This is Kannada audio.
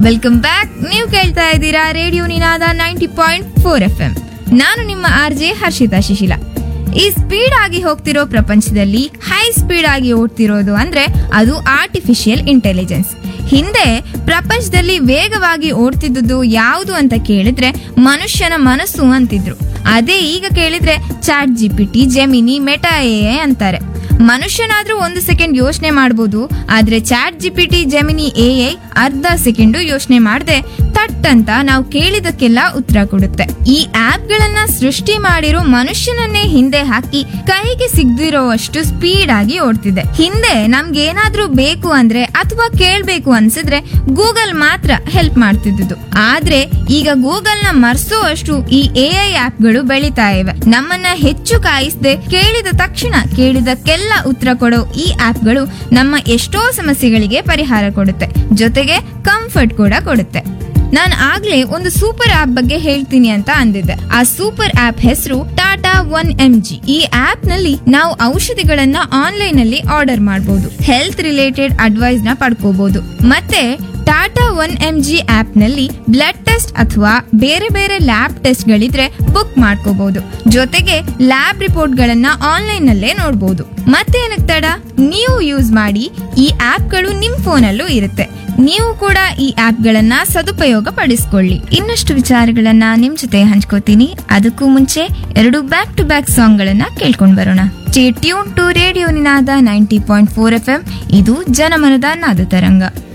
ವೆಲ್ಕಮ್ ಬ್ಯಾಕ್ ನೀವು ಕೇಳ್ತಾ ಇದ್ದೀರಾ radio Ninaada ninety point four F M ನಾನು ನಿಮ್ಮ ಆರ್ ಜೆ ಹರ್ಷಿತಾ ಶಿಶಿಲ ಈ ಸ್ಪೀಡ್ ಆಗಿ ಹೋಗ್ತಿರೋ ಪ್ರಪಂಚದಲ್ಲಿ ಹೈ ಸ್ಪೀಡ್ ಆಗಿ ಓಡ್ತಿರೋದು ಅಂದ್ರೆ ಅದು ಆರ್ಟಿಫಿಷಿಯಲ್ ಇಂಟೆಲಿಜೆನ್ಸ್ ಹಿಂದೆ ಪ್ರಪಂಚದಲ್ಲಿ ವೇಗವಾಗಿ ಓಡ್ತಿದ್ದುದು ಯಾವುದು ಅಂತ ಕೇಳಿದ್ರೆ ಮನುಷ್ಯನ ಮನಸ್ಸು ಅಂತಿದ್ರು ಅದೇ ಈಗ ಕೇಳಿದ್ರೆ chat GPT Gemini Meta A ಅಂತಾರೆ ಮನುಷ್ಯನಾದ್ರೂ ಒಂದು ಸೆಕೆಂಡ್ ಯೋಚನೆ ಮಾಡ್ಬೋದು ಆದ್ರೆ ಚಾಟ್ ಜಿಪಿಟಿ ಜೆಮಿನಿ ಎ ಅರ್ಧ ಸೆಕೆಂಡು ಯೋಚನೆ ಮಾಡದೆ ತಟ್ ಅಂತ ನಾವು ಕೇಳಿದಕ್ಕೆಲ್ಲ ಉತ್ತರ ಕೊಡುತ್ತೆ ಈ ಆಪ್ ಗಳನ್ನ ಸೃಷ್ಟಿ ಮಾಡಿರೋ ಮನುಷ್ಯನನ್ನೇ ಹಿಂದೆ ಹಾಕಿ ಕೈಗೆ ಸಿಗದಿರೋವಷ್ಟು ಸ್ಪೀಡ್ ಆಗಿ ಓಡ್ತಿದೆ ಹಿಂದೆ ನಮ್ಗೆ ಏನಾದ್ರೂ ಬೇಕು ಅಂದ್ರೆ ಅಥವಾ ಕೇಳ್ಬೇಕು ಅನ್ಸಿದ್ರೆ ಗೂಗಲ್ ಮಾತ್ರ ಹೆಲ್ಪ್ ಮಾಡ್ತಿದ್ದು ಆದ್ರೆ ಈಗ ಗೂಗಲ್ ನ ಮರ್ಸೋವಷ್ಟು ಈ ಎ ಐ ಆಪ್ಗಳು ಬೆಳಿತಾ ಇವೆ ನಮ್ಮನ್ನ ಹೆಚ್ಚು ಕಾಯಿಸದೆ ಕೇಳಿದ ತಕ್ಷಣ ಕೇಳಿದಕ್ಕೆಲ್ಲ ಉತ್ತರ ಕೊಡೋ ಈ ಆಪ್ಗಳು ನಮ್ಮ ಎಷ್ಟೋ ಸಮಸ್ಯೆಗಳಿಗೆ ಪರಿಹಾರ ಕೊಡುತ್ತೆ ಜೊತೆಗೆ ಕಂಫರ್ಟ್ ಕೂಡ ಕೊಡುತ್ತೆ ನಾನು ಆಗ್ಲೇ ಒಂದು ಸೂಪರ್ ಆಪ್ ಬಗ್ಗೆ ಹೇಳ್ತೀನಿ ಅಂತ ಅಂದಿದ್ದೆ ಆ ಸೂಪರ್ ಆಪ್ ಹೆಸರು ಟಾಟಾ ಒನ್ ಎಂ ಜಿ ಈ ಆಪ್ ನಲ್ಲಿ ನಾವು ಔಷಧಿಗಳನ್ನ ಆನ್ಲೈನ್ ಅಲ್ಲಿ ಆರ್ಡರ್ ಮಾಡಬಹುದು ಹೆಲ್ತ್ ರಿಲೇಟೆಡ್ ಅಡ್ವೈಸ್ ನ ಪಡ್ಕೋಬಹುದು ಮತ್ತೆ Tata one M G app ನಲ್ಲಿ ಬ್ಲಡ್ ಟೆಸ್ಟ್ ಅಥವಾ ಬೇರೆ ಬೇರೆ ಲ್ಯಾಬ್ ಟೆಸ್ಟ್ ಗಳಿದ್ರೆ ಬುಕ್ ಮಾಡ್ಕೋಬಹುದು ಜೊತೆಗೆ ಲ್ಯಾಬ್ ರಿಪೋರ್ಟ್ ಗಳನ್ನ ಆನ್ಲೈನ್ ನಲ್ಲೇ ನೋಡಬಹುದು ಮತ್ತೇನಕ್ ತಡ ನೀವು ಯೂಸ್ ಮಾಡಿ ಈ ಆಪ್ಗಳು ನಿಮ್ ಫೋನಲ್ಲೂ ಇರುತ್ತೆ ನೀವು ಕೂಡ ಈ ಆಪ್ಗಳನ್ನ ಸದುಪಯೋಗ ಪಡಿಸ್ಕೊಳ್ಳಿ ಇನ್ನಷ್ಟು ವಿಚಾರಗಳನ್ನ ನಿಮ್ ಜೊತೆ ಹಂಚ್ಕೋತೀನಿ ಅದಕ್ಕೂ ಮುಂಚೆ ಎರಡು ಬ್ಯಾಕ್ ಟು ಬ್ಯಾಕ್ ಸಾಂಗ್ ಗಳನ್ನ ಕೇಳ್ಕೊಂಡ್ ಬರೋಣ tune to radio Ninaada ninety point four F M ಇದು ಜನಮನದ ನಾದ ತರಂಗ